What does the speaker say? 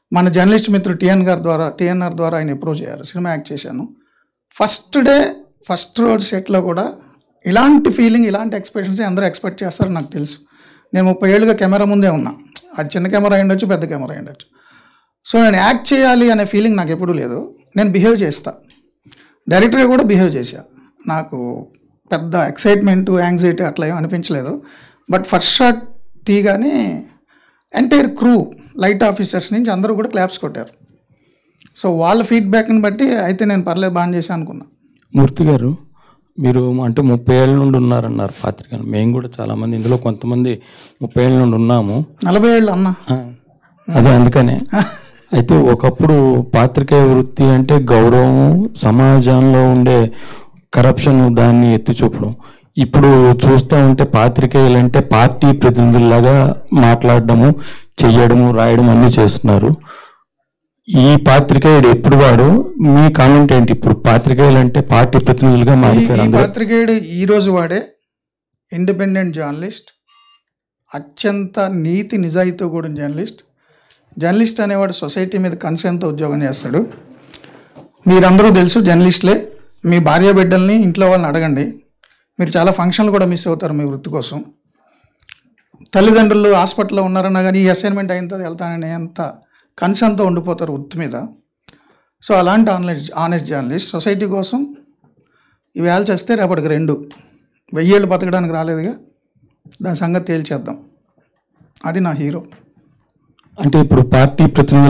మన జర్నలిస్ట్ మిత్రుడు టిఎన్ గారి ద్వారా టిఎన్ఆర్ ద్వారా ఆయన అప్రోచ్ అయ్యారు సినిమా యాక్ట్ చేశాను ఫస్ట్ డే ఫస్ట్ రోజు సెట్లో కూడా ఇలాంటి ఫీలింగ్ ఇలాంటి ఎక్స్ప్రెషన్స్ అందరూ ఎక్స్పెక్ట్ చేస్తారని నాకు తెలుసు నేను ముప్పై ఏళ్ళుగా కెమెరా ముందే ఉన్నా అది చిన్న కెమెరా అయి ఉండొచ్చు పెద్ద కెమెరా అయి ఉండొచ్చు సో నేను యాక్ట్ చేయాలి అనే ఫీలింగ్ నాకు ఎప్పుడూ లేదు నేను బిహేవ్ చేస్తా డైరెక్టర్గా కూడా బిహేవ్ చేశా నాకు పెద్ద ఎక్సైట్మెంట్ యాంగ్జైటీ అట్లా ఏం అనిపించలేదు బట్ ఫస్ట్ షాట్ తీయగానే ఎంటైర్ క్రూ లైట్ ఆఫీసర్స్ నుంచి అందరూ కూడా క్లాప్స్ కొట్టారు సో వాళ్ళ ఫీడ్బ్యాక్ని బట్టి అయితే నేను పర్లేదు బాగా చేశాను అనుకున్నా మూర్తి గారు మీరు అంటే ముప్పై ఏళ్ళ నుండి ఉన్నారన్నారు పాత్రిక మేము కూడా చాలామంది ఇందులో కొంతమంది ముప్పై ఏళ్ళ నుండి ఉన్నాము నలభై ఏళ్ళు అన్న ఆ, అదే అందుకనే అయితే ఒకప్పుడు పాత్రికేయ వృత్తి అంటే గౌరవం సమాజంలో ఉండే కరప్షన్ దాన్ని ఎత్తి చూపడం ఇప్పుడు చూస్తూ ఉంటే పాత్రికేయులు అంటే పార్టీ ప్రతినిధుల్లాగా మాట్లాడడము చెయ్యడము రాయడం అన్నీ చేస్తున్నారు ఈ పాత్రికేయుడు ఎప్పుడు వాడు మీ కామెంట్ ఏంటి ఇప్పుడు పాత్రికేయులు అంటే పార్టీ ప్రతినిధులుగా ఈ మారిపోయారు ఈ అందరూ పాత్రికేయుడు ఈ రోజు వాడే ఇండిపెండెంట్ జర్నలిస్ట్ అత్యంత నీతి నిజాయితీతో కూడిన జర్నలిస్ట్ జర్నలిస్ట్ అనేవాడు సొసైటీ మీద కన్సర్న్తో ఉద్యోగం చేస్తాడు మీరందరూ తెలుసు జర్నలిస్టులే మీ భార్య బిడ్డల్ని ఇంట్లో వాళ్ళని అడగండి మీరు చాలా ఫంక్షన్లు కూడా మిస్ అవుతారు మీ వృత్తి కోసం తల్లిదండ్రులు హాస్పిటల్లో ఉన్నారన్నా కానీ ఈ అసైన్మెంట్ అయిన తర్వాత వెళ్తానని అంత కన్సర్న్తో ఉండిపోతారు వృత్తి మీద సో అలాంటి ఆన్లైన్ ఆనెస్ట్ జర్నలిస్ట్ సొసైటీ కోసం ఇవేళ చేస్తే రేపటికి రెండు వెయ్యేళ్ళు బతకడానికి రాలేదుగా దాని సంగతి తేల్చేద్దాం అది నా హీరో అంటే ఇప్పుడు పార్టీ ప్రతినిధులు